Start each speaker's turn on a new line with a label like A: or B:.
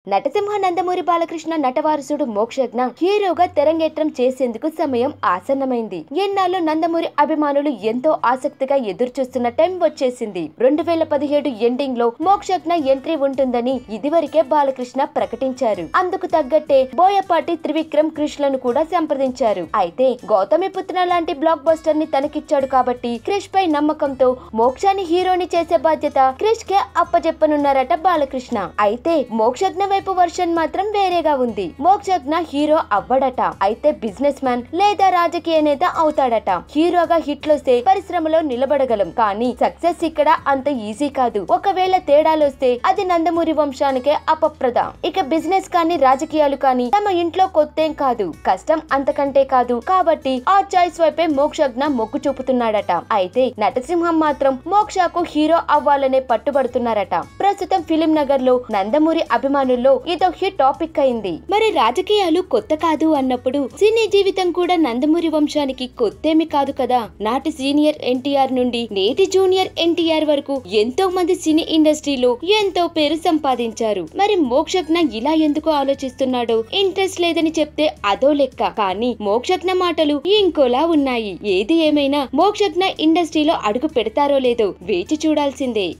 A: నటసింహ నందమూరి బాలకృష్ణ నటవారసుడు మోక్షజ్ఞ హీరోగా తెరంగేట్రం చేసేందుకు సమయం ఆసన్నమైంది ఎన్నాళ్ళు నందమూరి అభిమానులు ఎంతో ఆసక్తిగా ఎదురుచూస్తున్న టైం వచ్చేసింది రెండు వేల పదిహేడు ఎండింగ్ లో మోక్షజ్ఞ ఎంట్రీ ఉంటుందని ఇదివరకే బాలకృష్ణ ప్రకటించారు అందుకు తగ్గట్టే బోయపాటి త్రివిక్రమ్ కృష్ణను కూడా సంప్రదించారు అయితే గౌతమి పుత్ర లాంటి బ్లాక్ బస్టర్ ని తనకిచ్చాడు కాబట్టి క్రిష్ పై నమ్మకంతో మోక్షాన్ని హీరోని చేసే బాధ్యత క్రిష్ కే అప్పచెప్పనున్నారట బాలకృష్ణ అయితే మోక్షజ్ఞ వైపు వర్షన్ మాత్రం వేరేగా ఉంది మోక్షజ్ఞ హీరో అవ్వడట అయితే బిజినెస్ మ్యాన్ లేదా రాజకీయ నేత అవుతాడట హీరోగా హిట్లొస్తే పరిశ్రమలో నిలబడగలం కానీ సక్సెస్ ఇక్కడ అంత ఈజీ కాదు ఒకవేళ తేడాలొస్తే అది నందమూరి వంశానికే అపప్రద ఇక బిజినెస్ కానీ రాజకీయాలు కానీ తమ ఇంట్లో కొత్తేం కాదు కష్టం అంతకంటే కాదు కాబట్టి ఆ చాయిస్ వైపే మోక్షజ్ఞ మొగ్గు చూపుతున్నాడట అయితే నటసింహం మాత్రం మోక్షకు హీరో అవ్వాలనే పట్టుబడుతున్నారట ప్రస్తుతం ఫిలిం నగర్ లో నందమూరి అభిమానుల్లో ఇదో హిట్ టాపిక్ అయింది మరి రాజకీయాలు కొత్త కాదు అన్నప్పుడు సినీ జీవితం కూడా నందమూరి వంశానికి కొత్తేమి కాదు కదా నాటి సీనియర్ ఎన్టీఆర్ నుండి నేటి జూనియర్ ఎన్టీఆర్ వరకు ఎంతో మంది సినీ ఇండస్ట్రీలో ఎంతో పేరు సంపాదించారు మరి మోక్షజ్ఞ ఇలా ఎందుకు ఆలోచిస్తున్నాడో ఇంట్రెస్ట్ లేదని చెప్తే అదో లెక్క కానీ మోక్షజ్ఞ మాటలు ఇంకోలా ఉన్నాయి ఏది ఏమైనా మోక్షజ్ఞ ఇండస్ట్రీలో అడుగు పెడతారో లేదో వేచి చూడాల్సిందే